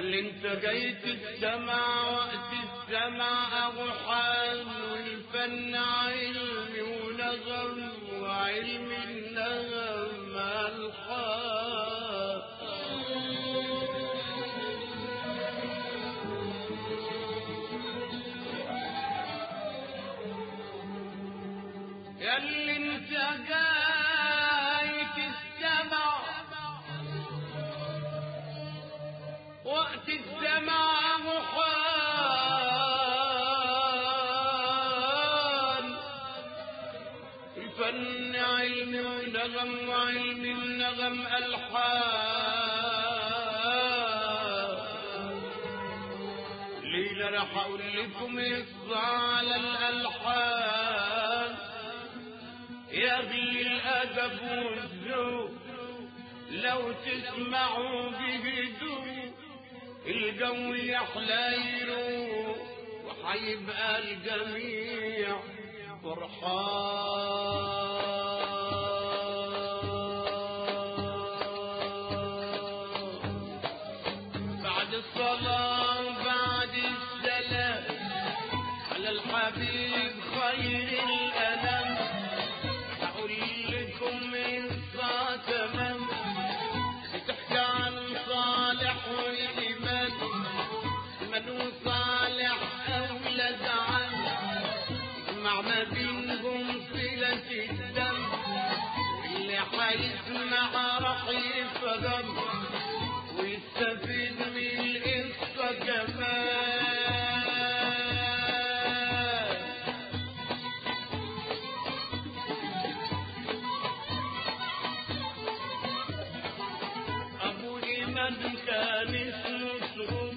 اللي انت جيت السمع وقت السمع ابو حال والفن علم ونغم وعلم النغم الحال ياللي انت جاي تستمع وقت السمع محال الفن علم ونغم وعلم النغم الحال ليلة راح اقول لكم يصدع على الالحان يغلي الادب والذوق لو تسمعوا بهدوء الجو يحلى يروق وحيبقى الجميع فرحان بعد الصلاة بعد السلام على الحبيب خير الأنام أقول لكم قصة تمام بتحكي عن صالح والإيمان من وصالح أولاد عم مع ما بينهم صلة الدم اللي حيسمع راح يفهم ويستفيد من القصة كمان أبو إيمان كان اسمه سرور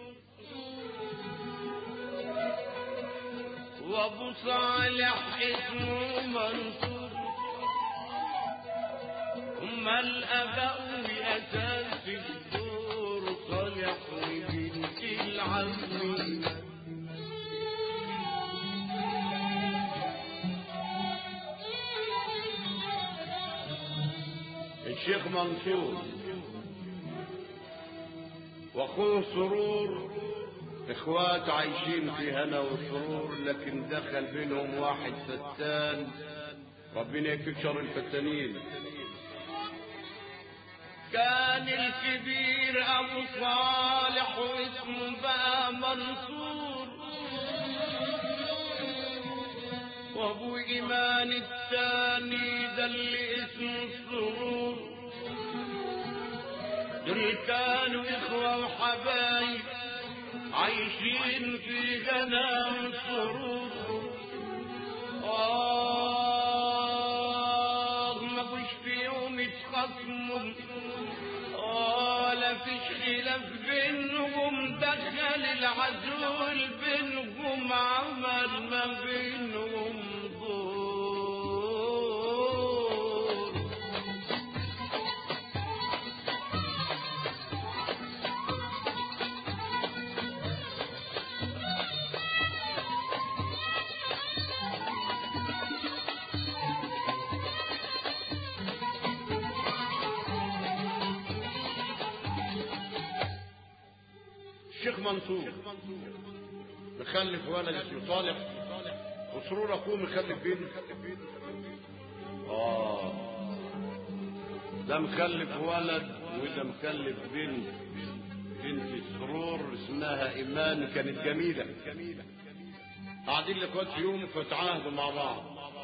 وأبو صالح اسمه منصور هما الآباء بأساس الدور صالح وبنت العم الشيخ منصور واخوه سرور اخوات عايشين في هنا وسرور لكن دخل بينهم واحد فتان ربنا يكفيك شر الفتانين كان الكبير أبو صالح واسمه بقى منصور وأبو إيمان الثاني ده اللي اسمه السرور دول كانوا إخوة وحبايب عايشين في غنى وسرور آه ما فيش فيهم يتخصموا ولا فيش خلاف بينهم دخل العزول بينهم عمل ما بينهم دور الشيخ منصور مخلف ولد اسمه صالح وسرور اخوه مخلف بنت اه ده مخلف ولد وده مخلف بنت بنت سرور اسمها ايمان كانت جميله قاعدين الاخوات في يوم فتعاهدوا مع بعض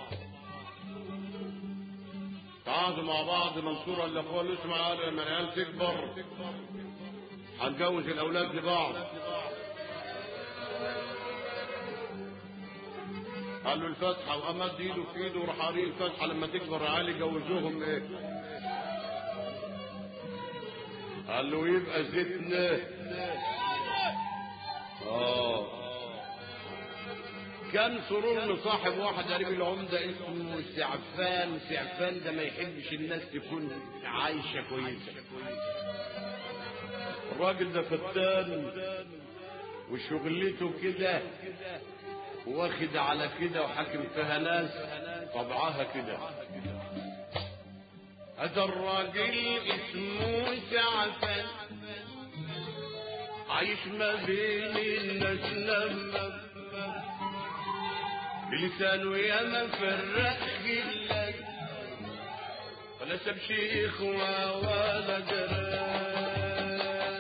تعاهدوا مع بعض منصور قال لاخوه له اسمع قال لما العيال تكبر هنجوز الاولاد لبعض قال له الفاتحه وامد ايده في ايده وراح قاري الفاتحه لما تكبر العيال يجوزوهم ايه قال له يبقى زيتنا اه كان سرور مصاحب واحد قريب العمدة اسمه سعفان سعفان ده ما يحبش الناس تكون عايشة كويسة الراجل ده فتان وشغلته كده واخد على كده وحاكم فيها ناس طبعها كده هذا الراجل اسمه سعفان عايش ما بين الناس لما بلسانه ياما فرق جلك ولا ساب شيخ ولا جران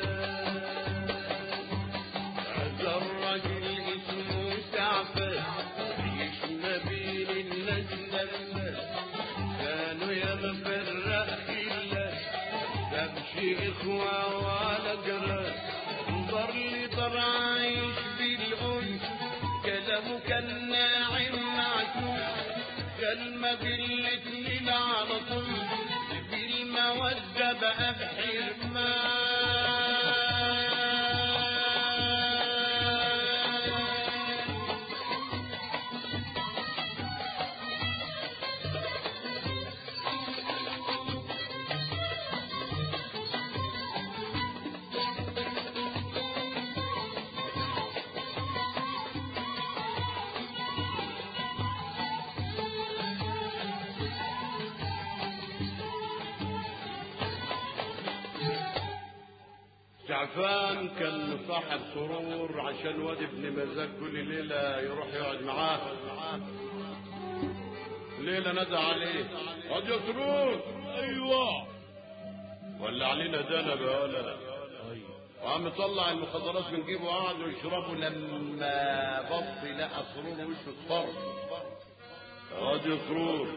هذا الرجل اسمه سعفان عايش ما بين الناس لما كانوا ياما فرق جلك ساب شيخ ولا جران انظر لي طر عايش بالأنس كلامه كان ناعم معسول كلمة بالاتنين على طول بالمودة بقى بحرمان جعفان كان صاحب سرور عشان واد ابن مزاج كل ليلة يروح يقعد معاه ليلة ندى عليه واد يا سرور ايوه ولا علينا دنب يا ولا وعم طلع المخدرات من جيبه وقعدوا يشربوا لما بص لقى سرور وشه اصفر يا واد يا سرور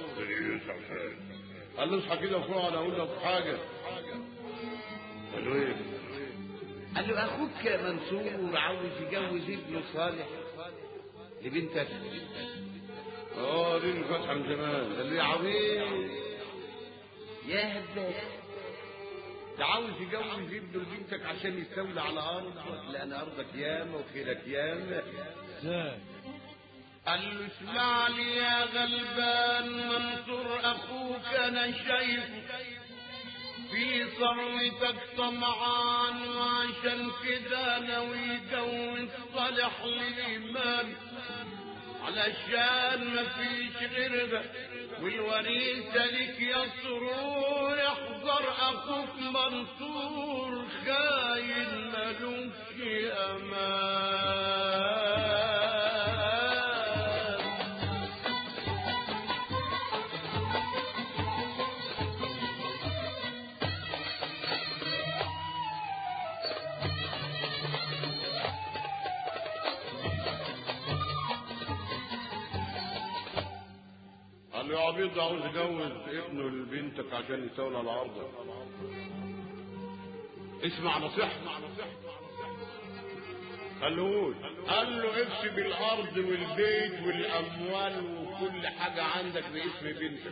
قال له اصحى كده فوق انا اقول لك حاجه قال له ايه قال له اخوك منصور عاوز يجوز ابنه صالح لبنتك اه دي الفتحه من زمان قال له يا عظيم يا هداك ده عاوز يجوز ابنه لبنتك عشان يستولى على ارضك لان ارضك ياما وخيرك ياما ازاي قال له اسمع لي يا غلبان منصور اخوك انا شايفه في ثروتك طمعان وعشان كده ناوي يجوز صالح للإيمان علشان مفيش غيرها والوريثة لك يا سرور احذر اخوك منصور خاين ملوش امان قال له يا عبيط ده عاوز يجوز ابنه لبنتك عشان يساوي على ارضك اسمع نصيحة قال له قول قال له اكسب الارض والبيت والاموال وكل حاجة عندك باسم بنتك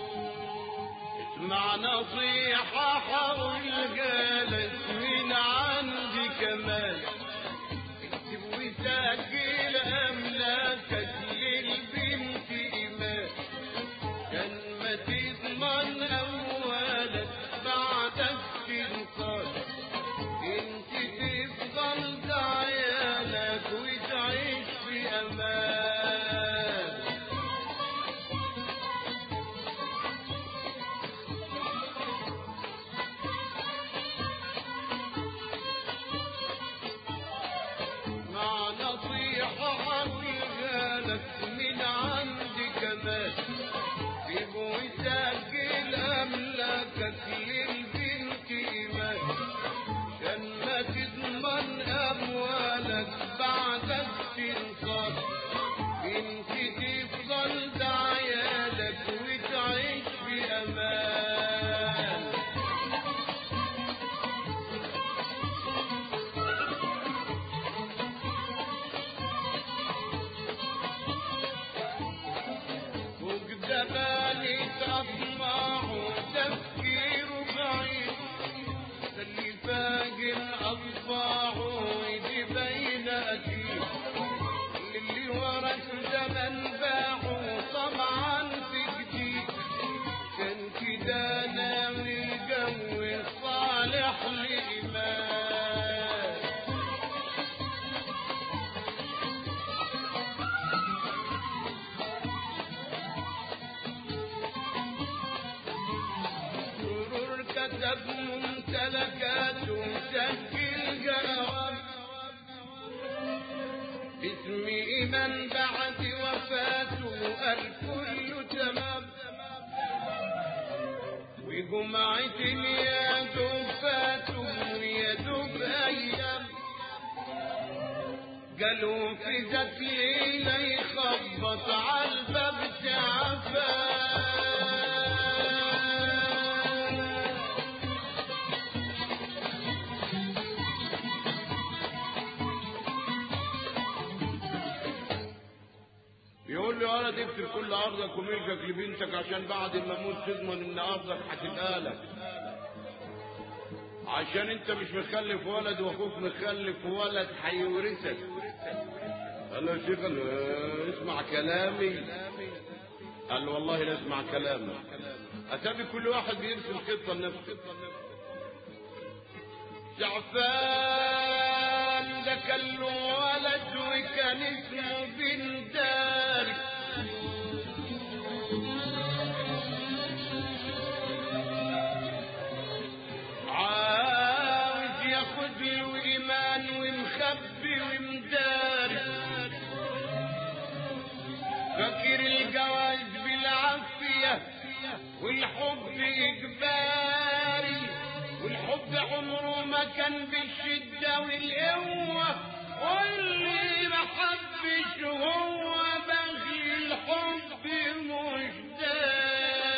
اسمع نصيحة حاول جالك من عندي كمان اكتب وسجل املاكك للبنت ايمان كان ما تضمن أولك بعدك تنقل انت تفضل دعيالك وتعيش في أمان مع نصيحة حقيقة لك من عندي كمان جيب وسجل أملاكك للبنت إيمان عشان ما تضمن أموالك بعدك تنقص انت تفضل دعيالك وتعيش في أمان فوق جبالي تطمع وتفكير بعيد اللي فاجر أصبعه يدي بين أكيد اللي ورا الزمن باعه طمعا في جديد كان كده ناوي الجو صالح لإيمان سرور كتب ممتلكات وسجل جواب إيمان بعد وفاته الكل تمام وجمعة يا دوب فاتوا يا دوب أيام قالوا في ذات ليلة يخبط على الباب تعبان يقول لي انا تكتب كل ارضك وملكك لبنتك عشان بعد ما اموت تضمن ان ارضك هتبقى لك عشان انت مش مخلف ولد واخوك مخلف ولد هيورثك قال له يا شيخ قال له آه، اسمع كلامي قال له والله لا اسمع كلامك اتابي كل واحد بيرسم خطه لنفسه جعفان ده كان له ولد وكان اسمه بندار عاوز ياخد له ايمان ومخبي ومداري فاكر الجواز بالعافيه والحب اجباري والحب عمره ما كان بالشدة والقوة واللي ما حبش هو بغي الحب مش داري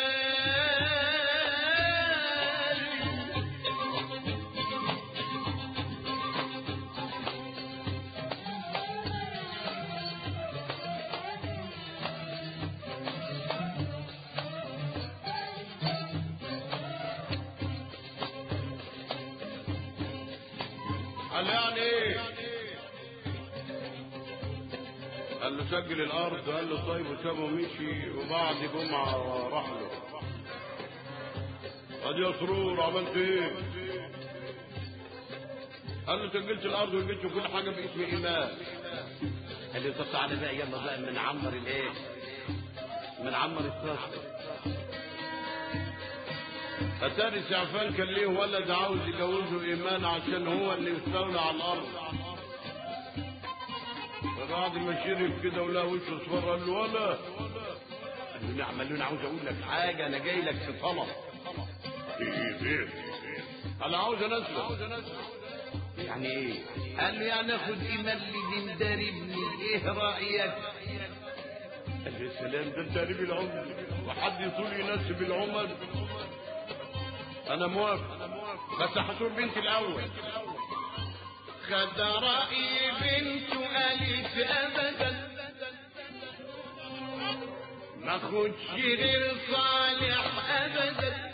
قال له يعني ايه قال له سجل الارض قال له طيب وسابه ومشي وبعد جمعه راح له قال يا سرور عملت ايه قال له سجلت الارض وجبت كل حاجه باسم ايمان قال لي طب تعالى بقى يلا بقى من عمر الايه من عمر الصخر اتاري سعفان كان ليه ولد عاوز يجوزه ايمان عشان هو اللي يستولى على الارض فبعد ما شرب كده ولقى وشه اصفر قال له ولا قال له نعم قال له انا عاوز اقول لك حاجه انا جاي لك في طلب ايه ايه انا عاوز انزل يعني ايه قال له يعني اخد ايمان لدندار ابني ايه رايك قال له يا سلام ده انت قريب العمر وحد يطول يناسب العمر انا موافق بس هشوف بنتي الاول خد رأي بنته قالت أبدا ما خدش غير صالح أبدا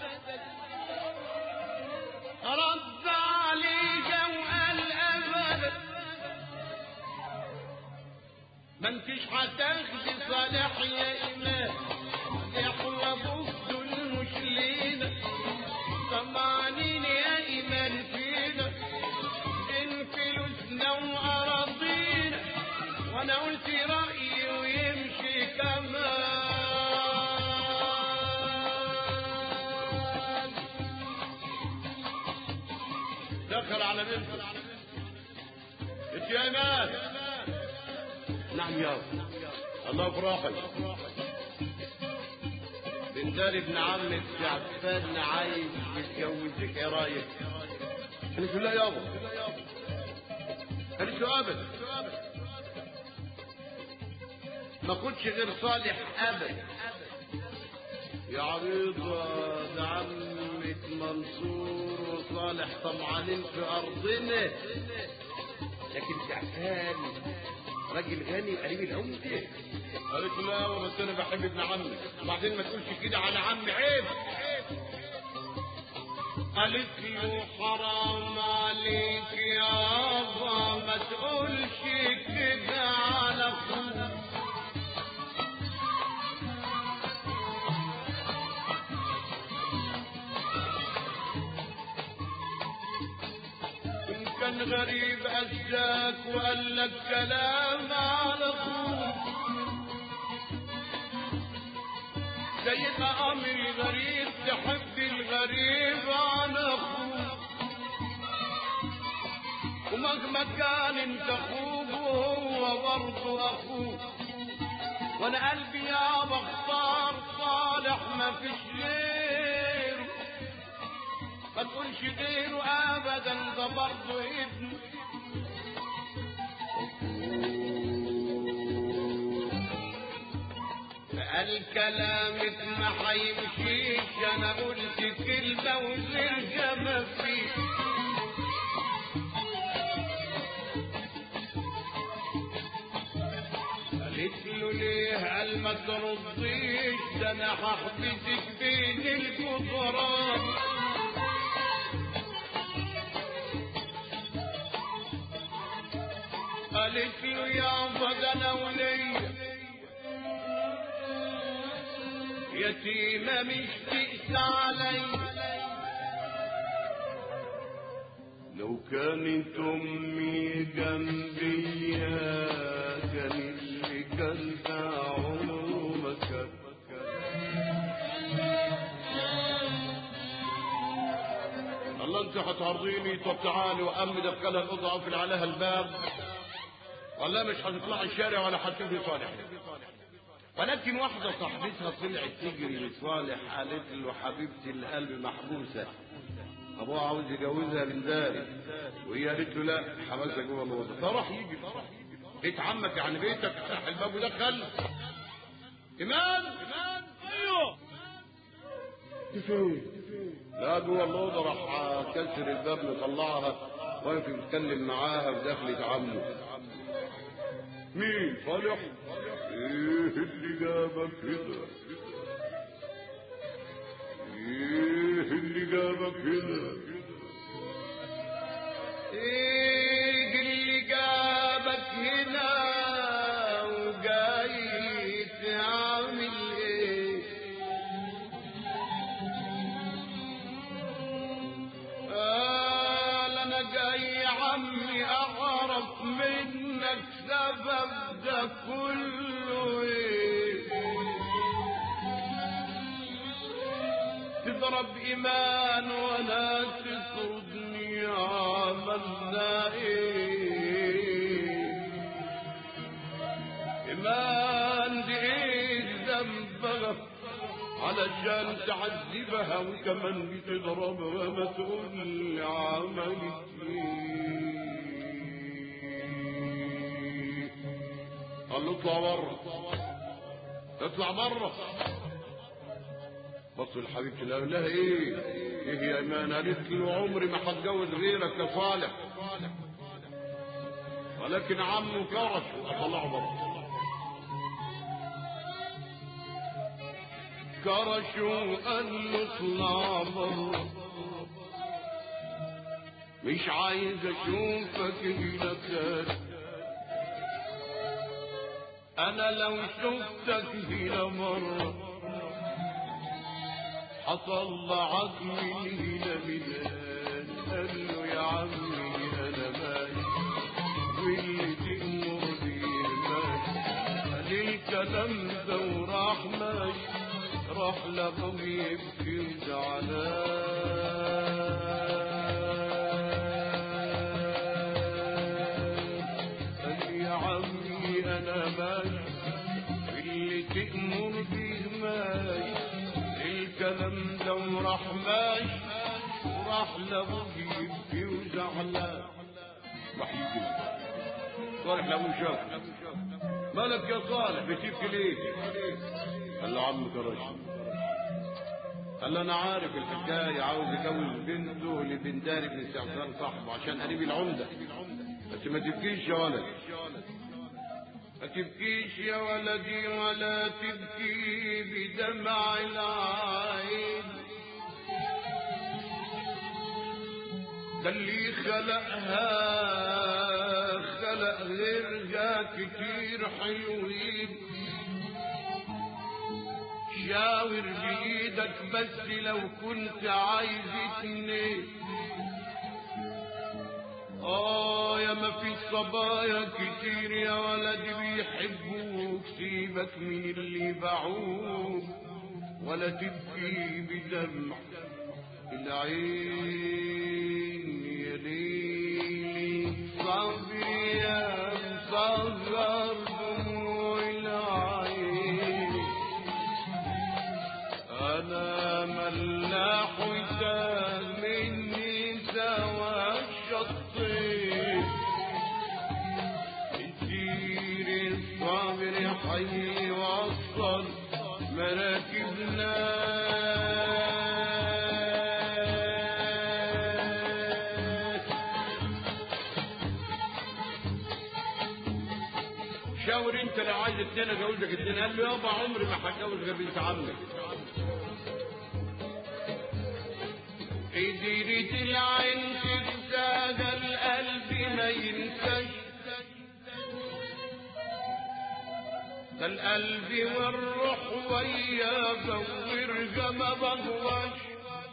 رد عليها وقال أبدا ما انتش هتاخدي صالح يا إمام يحوى دول مش لينا طمعانين يا إيمان فينا إن فلوسنا وأراضينا وأنا قلت رأيي ويمشي كمان دخل على بنته انت يا ايمان نعم يا الله يفرحك بندار ابن عمك عفان عايز يتجوزك ايه رايك؟ قالت له لا يابا قالت له ابدا ما كنتش غير صالح ابدا يا عريضة ده عمك منصور وصالح طمعانين في ارضنا لكن سعفان راجل غني قريب العمده قالت له لا يابا بس انا بحب ابن عمي وبعدين ما تقولش كده على عمي عيب قالت له حرام عليك يابا ما تقولش كده على اخوك إن كان غريب أجاك وقال لك كلام على اخوك زي ما امر الغريب تحب الغريب عن اخوك ومهما كان انت اخوك وهو هو برضه اخوه وانا قلبي يا بختار صالح ما فيش غيره ما تقولش غيره ابدا ده برضه ابنه قال كلامك ما حيمشيش انا قلت كلمه والرجه ما فيش قالت له ليه قال ما ترضيش ده انا هحبسك بين الكفران قالت له يا فضل وليا يتيمة مش تقسى علي لو كانت امي جنبي كان اللي كان عمره ما كان الله انت هتعرضيني طب تعالي وامي دخلها الاوضه اقفل عليها الباب ولا مش هتطلعي الشارع ولا هتشوفي صالح ولكن واحدة صاحبتها طلعت تجري لصالح قالت له حبيبتي القلب محبوسة أبوها عاوز يجوزها من داري وهي قالت له لا حبسها جوه الأوضة فراح يجي بيت عمك يعني بيتك افتح الباب ودخل إيمان إيمان أيوه فين؟ لا جوه الأوضة راح كسر الباب مطلعها واقف يتكلم معاها بدخلة عمه مين صالح ايه اللي جابك هنا ايه اللي جابك هنا ايه اللي جابك هنا وجاي تعمل ايه قال انا جاي يا عمي اعرف منك سبب ده كله ايه تضرب ايمان وانا تطردني عملنا ايه ايمان دي ايه ذنبها علشان تعذبها وكمان بتضربها ما تقول لي عملت ايه قال له اطلع بره اطلع بره بص الحبيب قال لها ايه ايه يا ايمان قالت له عمري ما هتجوز غيرك يا صالح ولكن عمه كرش اطلعه بره كرشوا قال له اطلع بره مش عايز اشوفك هنا تاني انا لو شفتك هنا مرة هطلعك من هنا ميلان قال له يا عمي انا مالي واللي تأمر بيه ماشي قال الكلام ده وراح ماشي راح لابوه يبكي وزعلان قال يا عمي انا ماشي اللي تأمر بيه ماشي الكلام ده وراح ماشي وراح لابوه يبكي وزعلان راح يجي صالح لابوه شاف مالك يا صالح بتبكي ليه قال له عم كرش قال له انا عارف الحكايه عاوز يجوز بنته لبنداري بن استعفان صاحبه عشان قريب العمده بس ما تبكيش يا ولد ما تبكيش يا ولدي ولا تبكي بدمع العين ده اللي خلقها خلق غيرها كتير حلوين شاور بإيدك بس لو كنت عايز اتنين آه يا ما في صبايا كتير يا ولد بيحبوك سيبك من اللي باعوك ولا تبكي بدمع العين يا ليل صبر يا مصغر انا ملاح وتاه مني سوا الشطين كتير الصابر حي وصل مراكبنا شاور انت لو عايز اتنين اجوزك اتنين قال له يابا عمري ما هتجوز غير بنت عمك قدرت العين تزداد القلب ما ينساش ده القلب والروح وياه ورجة ما بغواش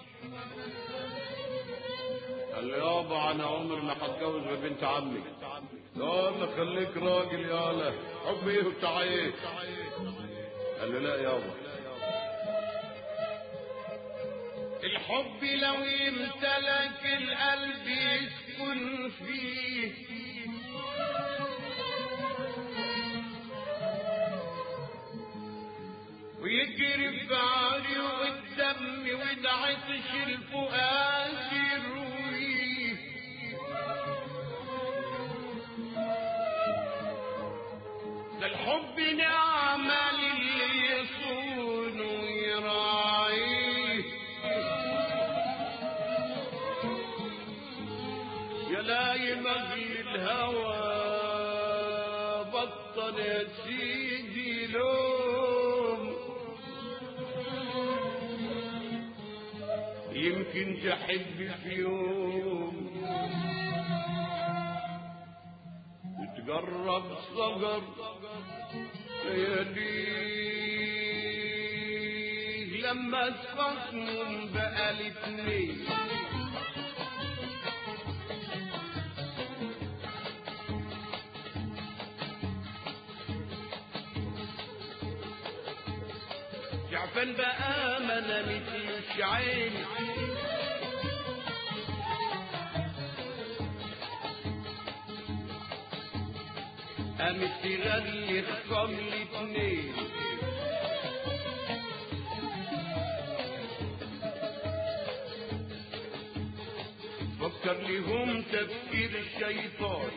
قال له يابا انا عمري ما هتجوز غير بنت عمي لا خليك راجل يالا حب ايه وبتاع ايه قال له لا يابا الحب لو يمتلك القلب يسكن فيه ويجري في عريق الدم ودعتش الفؤاد يرويه ده الحب نعمة للي يصون ويراعيه يا لايم اغلي الهوى بطل يا سيدي لوم يمكن تحب في يوم وتجرب صغر لياليه لما تخصمهم بقى الاتنين جعفن بقى ما نمتش عيني قامت تغني خصام الاتنين فكر لهم تفكير الشيطان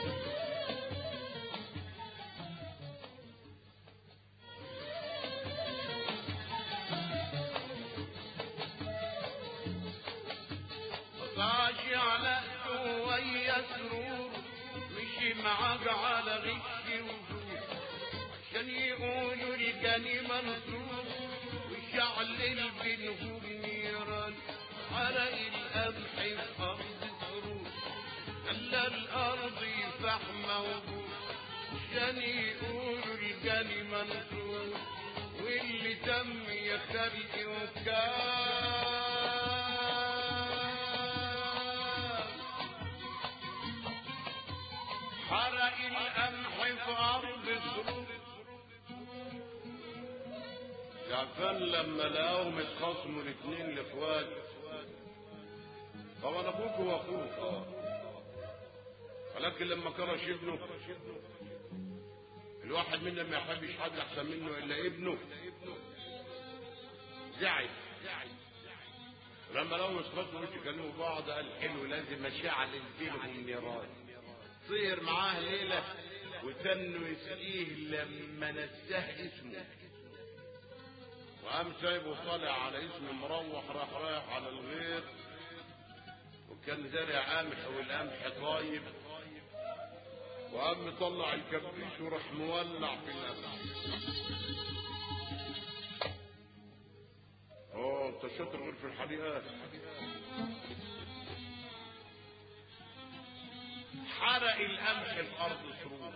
طاش على ويا سرور مشي معاك على غش وزور عشان يقولوا الجاني منصور وشعل بينهم نيران حرق القمح في ارض سرور خلى الارض فحمه وبور عشان يقولوا الجاني منصور واللي تم يا خلقي وكان حرق القمح في ارض سرور جعفر لما لقاهم اتخاصموا الاثنين الاخوات طبعا ابوك واخوك اه ولكن لما كرش ابنه الواحد منا ما يحبش حد احسن منه الا ابنه زعل لما لقوا اخواته مش يكلموا بعض قال حلو لازم اشعل بينهم نيران صير معاه ليله وتنوا يسقيه لما نساه اسمه وقام سايبه طالع على اسم مروح راح رايح على الغيط وكان زارع قمح والقمح طايب وقام مطلع الكبريت وراح مولع في القمح اه انت شاطر غير في الحريقات حرق القمح في ارض سرور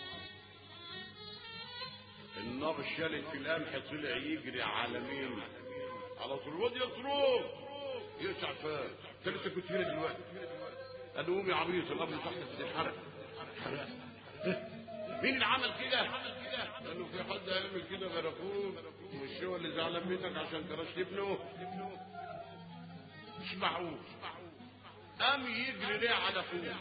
النار شالت في القمح طلع يجري على مين على طول واد يصرخ يسع فاس انت لسه كنت هنا دلوقتي قال له قوم يا عبيط القبر تحت الحرق حرق مين اللي عمل كده؟ قال له في حد هيعمل كده غير اخوك مش هو اللي زعلان منك عشان كرشت ابنه مش معقول قام يجري ليه على اخوه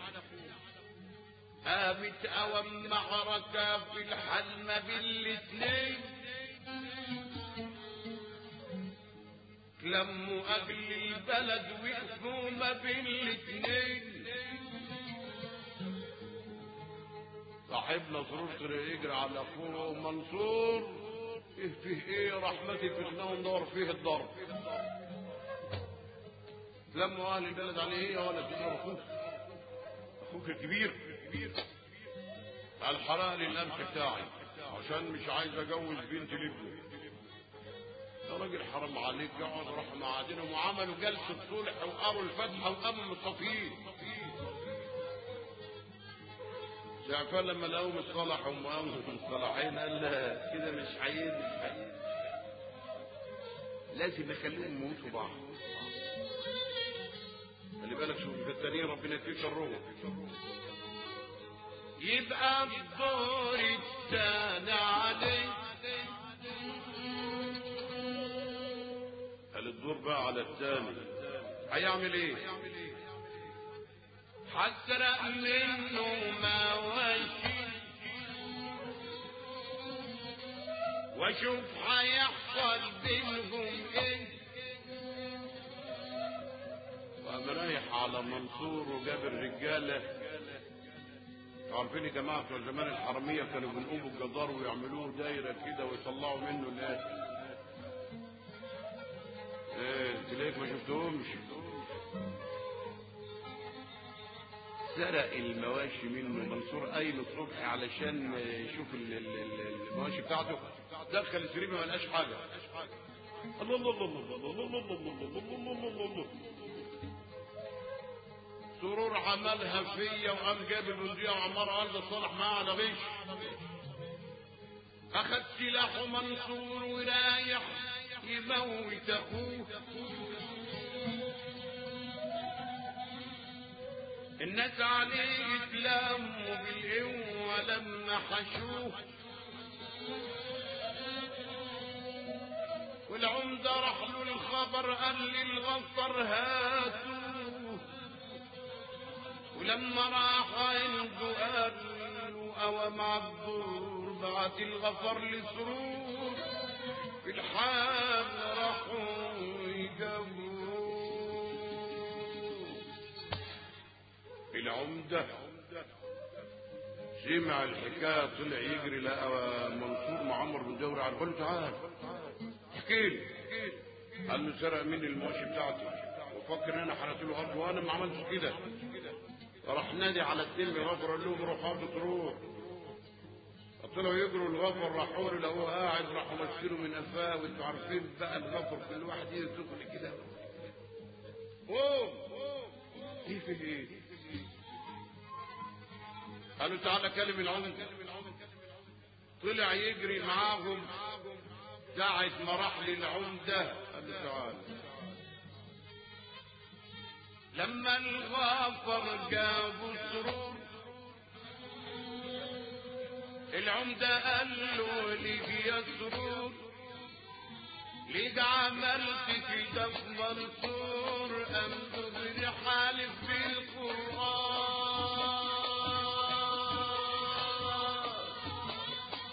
قامت اوام معركة في الحلمة بالاتنين لموا أجل البلد وقفوا ما بين الاتنين صاحبنا سرور طلع يجري على اخوه منصور ايه فيه ايه رحمتي في خناه وندور فيه الضرب لموا اهل البلد عليه ايه ولا تضرب اخوك اخوك الكبير قال حرق لي القمح بتاعي عشان مش عايز اجوز بنتي لابنه يا راجل حرام عليك اقعد راح معادنهم وعملوا جلسه صلح وقروا الفاتحه وقاموا مصطفين زعفان لما لقوهم اصطلحوا وقاموا مصطلحين قال لا كده مش عايز مش عايز لازم اخليهم يموتوا بعض خلي بالك شوف في التانيين ربنا يكفيك شرهم يبقى الدور التاني عليه قال الدور بقى على الثاني هيعمل ايه حسرق منه ما وشي واشوف هيحصل بينهم ايه وقام رايح على منصور وجاب الرجاله عارفين يا جماعه بتوع زمان الحراميه كانوا بينقوموا الجدار ويعملوه دايره كده ويطلعوا منه الاكل ايه تلاقيك ما شفتهمش سرق المواشي منه منصور قايم الصبح علشان يشوف ال- ال- ال- المواشي بتاعته دخل السريبه ما لقاش حاجه الله الله الله الله الله الله الله الله الله الله الله الله سرور عملها فيا وقام جاب البندقية وعمار قال صالح معاه على غش اخد سلاحه منصور ورايح يموت اخوه الناس عليه اتلموا بالقوة لما حشوه والعمدة راح له الخبر قال للغفر هاتوه ولما راح عنده قال له اوام عبدور بعت الغفر لسرور في الحال راحوا يجابوه العمدة سمع الحكاية طلع يجري لقى منصور مع عمر بن دوري على قال له تعال احكي لي قال له سرق مني المواشي بتاعتي وفكر ان انا حرقت له ارض وانا ما عملتش كده راح نادي على التلمي غفر قال لهم روح ارض تروح طلعوا يجروا الغفر راحوا له لقوه قاعد راحوا مسكينه من قفاه وانتوا عارفين بقى الغفر كل واحد يدخل كده قوم ايه في ايه قالوا تعالى كلم العمدة طلع يجري معاهم ساعة ما راح للعمدة قال له تعالى لما الغفر جابوا سرور العمدة قال له ليك يا سرور ليك عملت كده في منصور أم تبري حالف بالقرآن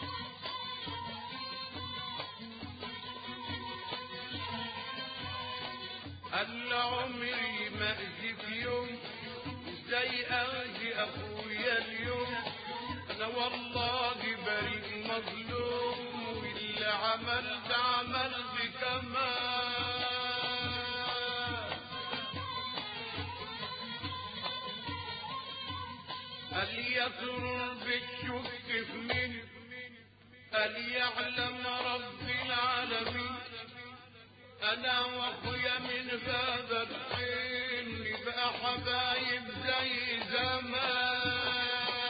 قال عمري ما اجي في يوم ازاي اجي اخويا اليوم انا والله بريء مظلوم واللي عملت عملت كمان قال يسرر بالشك في مين قال يعلم رب العالمين انا واخويا من هذا الحين نبقى حبايب زي زمان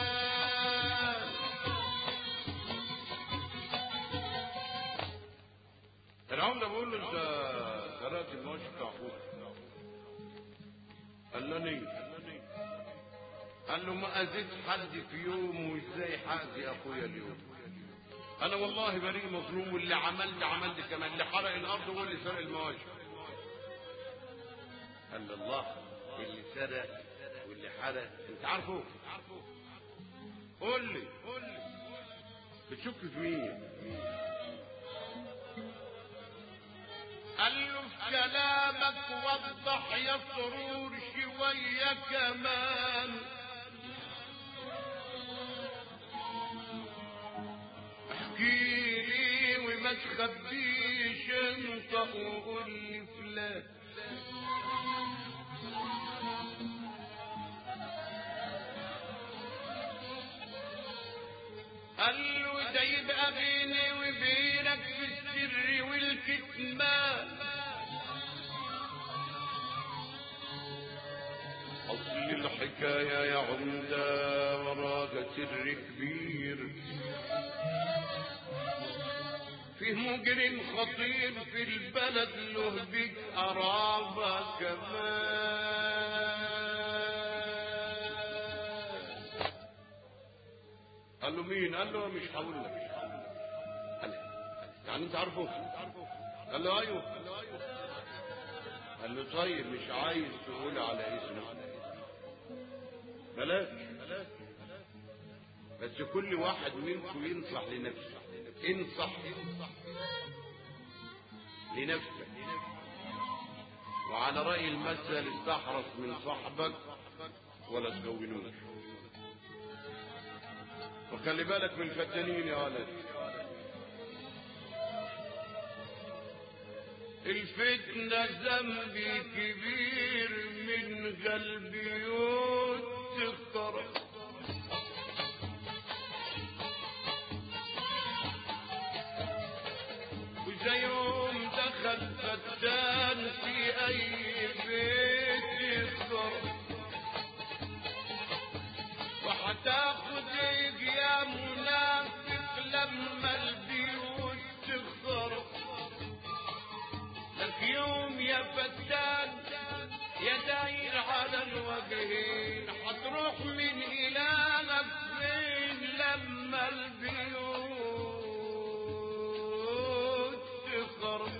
العمدة بيقول له انت سرقت المواشي بتاع اخوك قال له ليه قال له ما اذيت حد في يوم وازاي حاذي اخويا اليوم انا والله بريء مظلوم واللي عملت عملت كمان اللي حرق الارض هو اللي سرق المواشي قال له الله اللي سرق واللي حرق انت عارفه قول لي بتشك في مين قال له في كلامك وضح يا سرور شوية كمان احكي لي وما تخبيش انت وقول لي فلان قال له ده يبقى بيني وبينك في السر والكتمان أصل الحكاية يا عمدة وراها سر كبير فيه مجرم خطير في البلد له بيك قرابة كمان قال له مين قال له مش هقول لك قال يعني انت عارفه قال له ايوه قال له طيب مش عايز تقول على اسمه بلاش بس كل واحد منكم ينصح لنفسه انصح لنفسك وعلى رأي المثل استحرص من صاحبك ولا تخونوش وخلي بالك من الفتانين يا ولد الفتنة ذنبي كبير من قلبي يتخرج وزي يوم دخل فتان في اي بيت يخرج وحتاخد يا منافق لما البيوت تخرج لك يوم يا فتان يا داير على الوجهين حتروح من إلهك فين لما البيوت تخرج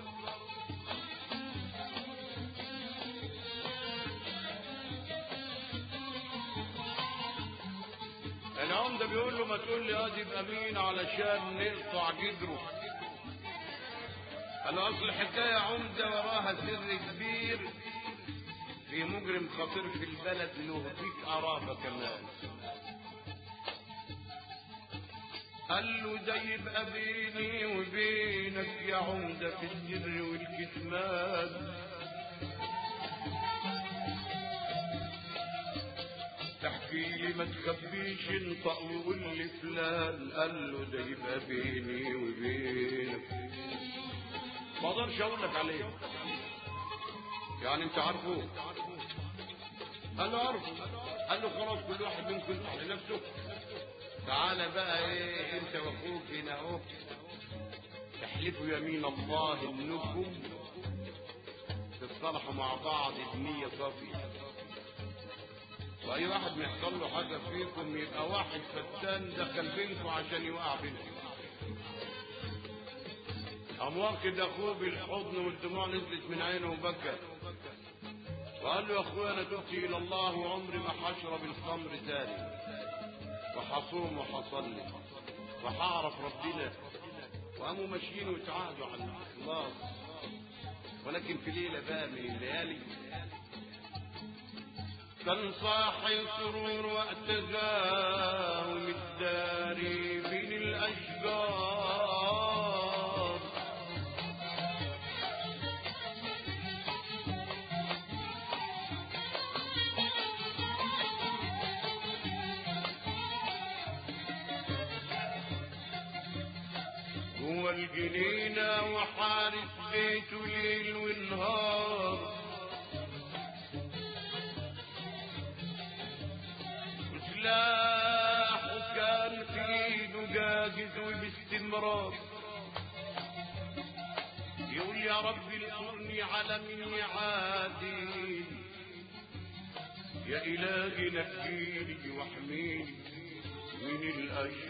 العمدة بيقول له ما تقول لي ادي بامين علشان نقطع جدره قال له اصل الحكايه عمده وراها سر كبير في مجرم خطير في البلد له فيك قرابة كمان قال له ده يبقى بيني وبينك يا عمده في السر والكتمان تحكي لي ما تخبيش انطق وقول لي فلان قال له ده يبقى بيني وبينك ما اقدرش اقول لك عليه يعني انت عارفه قال له عارفه قال له خلاص كل واحد منكم ينصح لنفسه تعالى بقى ايه انت واخوك هنا اهو تحلفوا يمين الله انكم تتصالحوا مع بعض بنية صافية واي واحد محصل له حاجة فيكم يبقى واحد فتان دخل بينكم عشان يوقع بينكم قام واخد اخوه بالحضن والدموع نزلت من عينه وبكى وقال له يا اخويا انا تبت الى الله وعمري ما هشرب الخمر تاني وحصوم وحصلي وحعرف ربنا وقاموا ماشيين وتعاهدوا على الاخلاص ولكن في ليله بقى من الليالي كان صاحي سرور وقت غاوم الداري بين الاشجار جوا الجنينة وحارس بيته ليل ونهار وسلاحه كان في ايده جاهز وباستمرار يقول يا رب انصرني على من يعادي يا إلهي نجيني واحميني من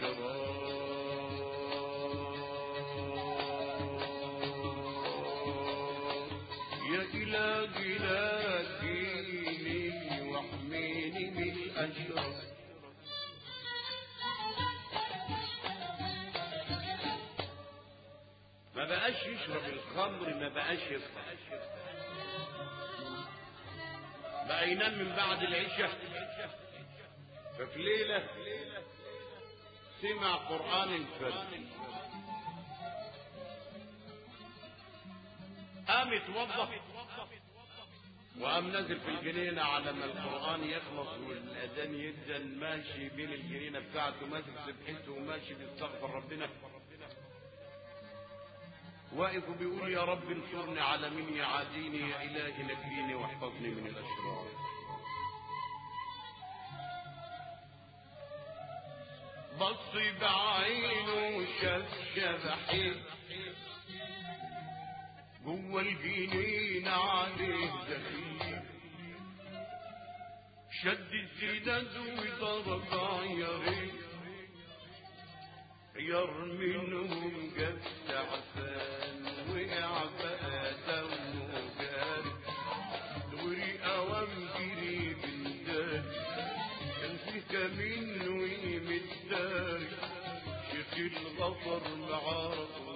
الأشرار يا إلهي نجيني واحميني من الأشرار ما بقاش يشرب الخمر ما بقاش يصحى بقى ينام من بعد العشاء ففي ليلة سمع قرآن الفجر قام اتوضى وقام نازل في الجنينة على ما القرآن يخلص والأذان يدن ماشي بين الجنينة بتاعته ماسك سبحته وماشي بيستغفر ربنا واقف وبيقول يا رب انصرني على من يعاديني يا إلهي نجيني واحفظني من الأشرار بص بعينه شاف شبحين جوه الجنين عليه دخيل شد الزينات وضرب عيارين عيار منهم جاب تعفان وقع بقى دمه جاري دوري اوام جري بالدار كان في كمين ويمداري شيخ الغفر معاه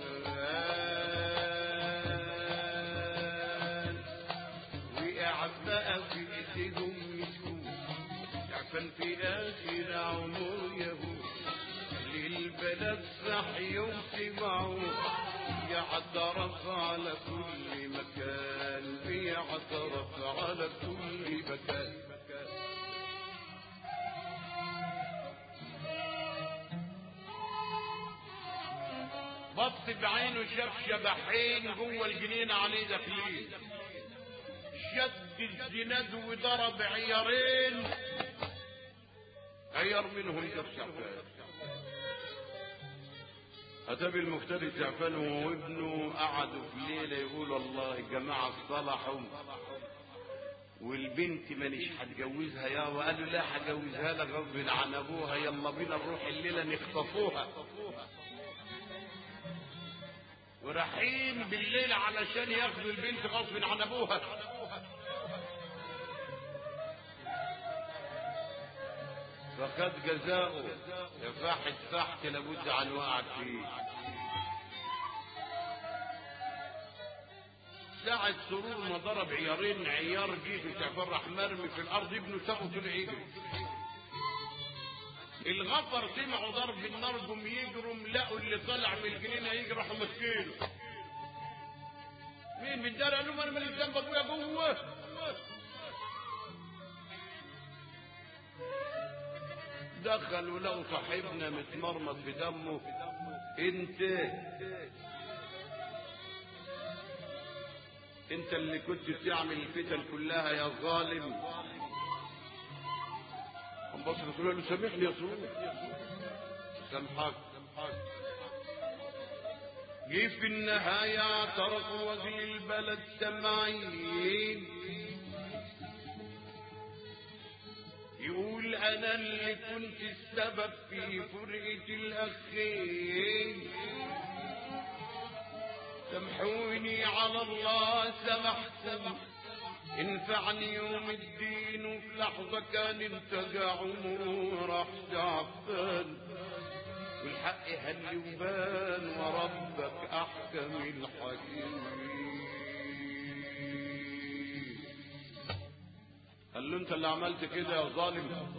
وقع بقى في ايديهم مسكون عفن في اخر عمر يهود للبلد صح يوم سمعوا يعترف على كل مكان بيعترف على كل مكان بص بعينه شاف شبحين جوه الجنينة عليه داخلين شد الزناد وضرب عيارين عيار منهم جاب شعبان أتى بالمفتري تعفان هو وابنه قعدوا في ليلة يقولوا الله الجماعة اصطلحوا والبنت مانيش هتجوزها يا وقالوا لا هجوزها لك غصب عن ابوها يلا بينا نروح الليله نخطفوها ورايحين بالليل علشان ياخدوا البنت غصب عن ابوها فخد جزاؤه يا فاحت فحت لابد عن وقعت فيه ساعة سرور ما ضرب عيارين عيار جيب تفرح مرمي في الأرض ابنه ساقه طلع يجري الغفر سمعوا ضرب النار جم يجروا لقوا اللي طلع من الجنينة يجري راحوا ماسكينه مين من الدار قال له ما انا ماليش ذنب ابويا جوه دخلوا لقوا صاحبنا متمرمط بدمه انت انت اللي كنت بتعمل الفتن كلها يا ظالم قام بص الرسول قال له سامحني يا سرور سامحك جه في النهاية اعترف وزير البلد سمعين يقول انا اللي كنت السبب في فرقة الاخين سامحوني على الله سمحتم انفعني يوم الدين وفي لحظة كان انتجع عمره راح تعبان والحق هل وبان وربك احكم الحكيمين قال له انت اللي عملت كده يا ظالم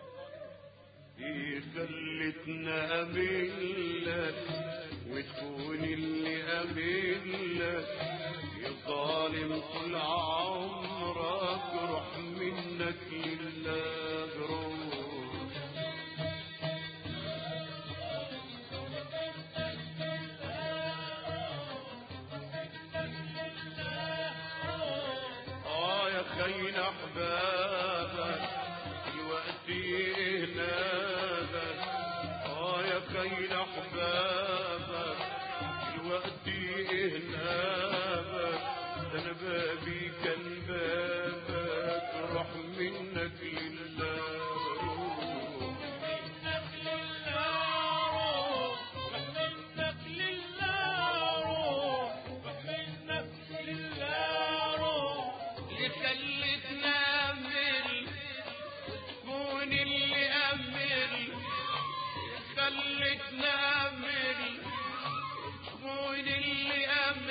ايه خلتنا امين لك وتكون اللي امين لك يا ظالم طول عمرك روح منك لله روح اه يا خين احبابك الوقت يهنابك اه يا خين احبابك الوقت يهنابك ده انا بابي كان بابك روح منك لله اللي خلتنا امل تكون اللي امل خلتنا امل تكون اللي امل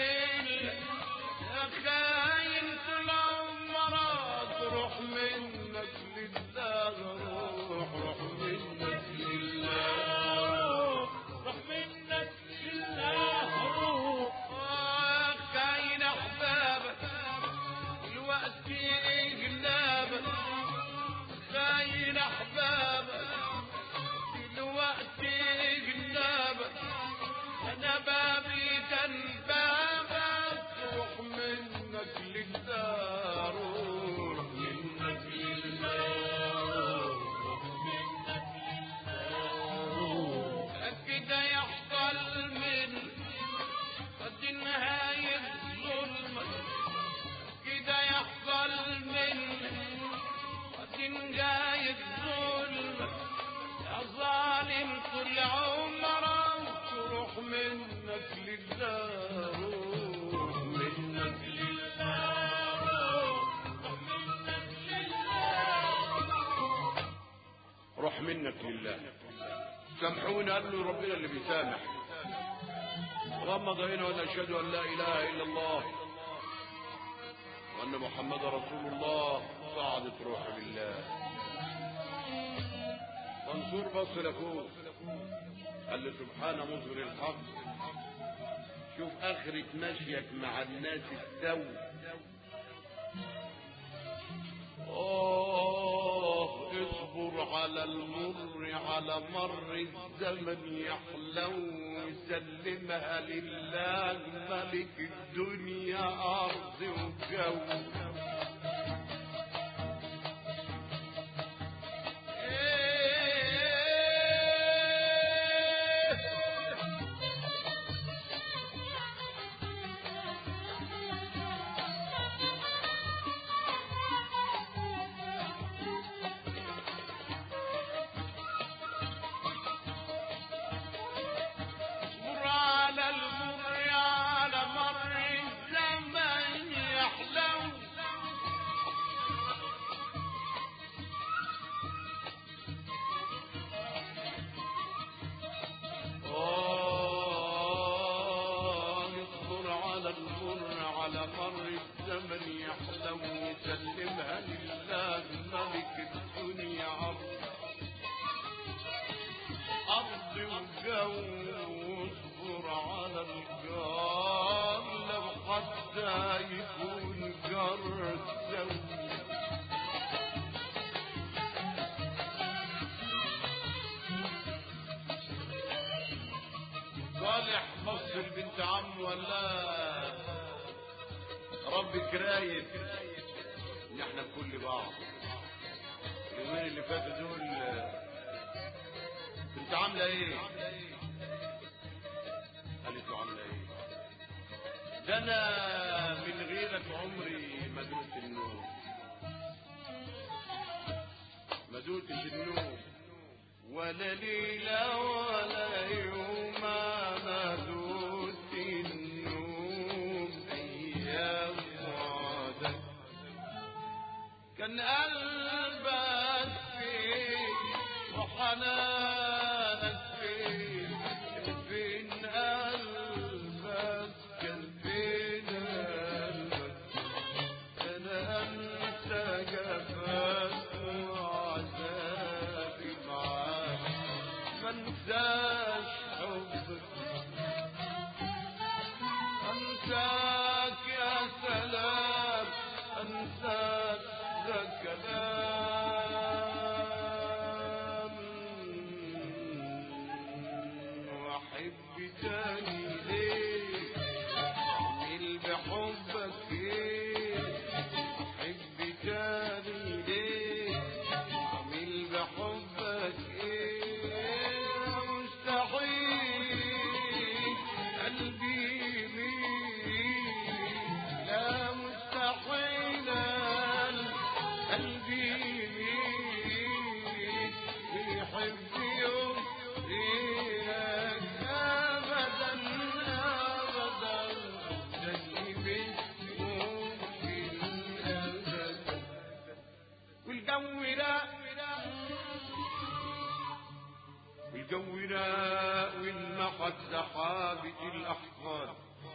الله سامحوني قال له ربنا اللي بيسامح غمض عينه وانا اشهد ان لا اله الا الله وان محمد رسول الله صعدت روحه لله منصور بص لاخوه قال له سبحان مظهر الحق شوف اخرة مشيك مع الناس السوء آه اصبر على المر على مر الزمن يحلو سلمها لله ملك الدنيا أرض وجو اصبر على المر على مر الزمن يحلو آه اصبر على المر على مر الزمن يحلو سلمها لله ملك الدنيا عرض أرض وجو اصبر على الجار لو حتى يكون جار السوي صالح مصر بنت عم ولا ربك رايد ان احنا بكل بعض اليومين اللي فاتوا دول انت عامله ايه قالت له عامله ايه ده انا من غيرك عمري ما دوت النوم ما دوتش النوم ولا ليلة ولا يوم ما دوت النوم أيام وعدك كان قلبك فين وحنانك فين كان فين قلبك كان فين قلبك انا انسى جفاك وعذابي معاك ما انساش حبك انساك يا سلام انساك ذا كلام واحب تاني ليه اعمل بحبك ايه احب تاني ليه اعمل بحبك ايه مستحيل قلبي يميل لا مستحيل قلبي يميل يحب يوم غيرك ابدا ابدا زي مش ممكن ابدا والجو راق والجو راق والمحت سحابة الأحقاد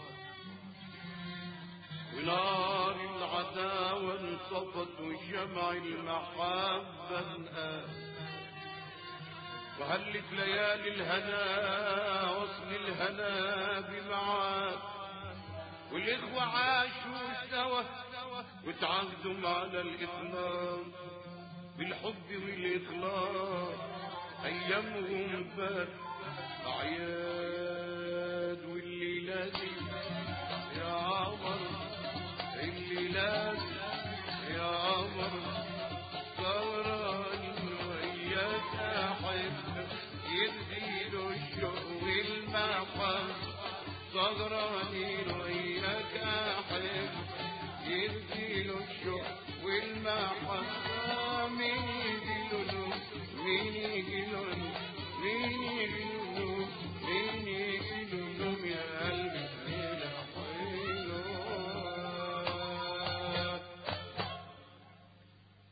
ونار العداوة انطفت وشمع المحبة انقاد وهلت ليالي الهنا وصل الهنا بمعاد والإخوة عاشوا سوا وتعاقدوا على الإطلاق بالحب والإخلاص أيامهم فات أعياد والليلة دي يا عمر الليلة دي يا عمر سهران وياك أحب يزيد الشوق والمحب سهران وياك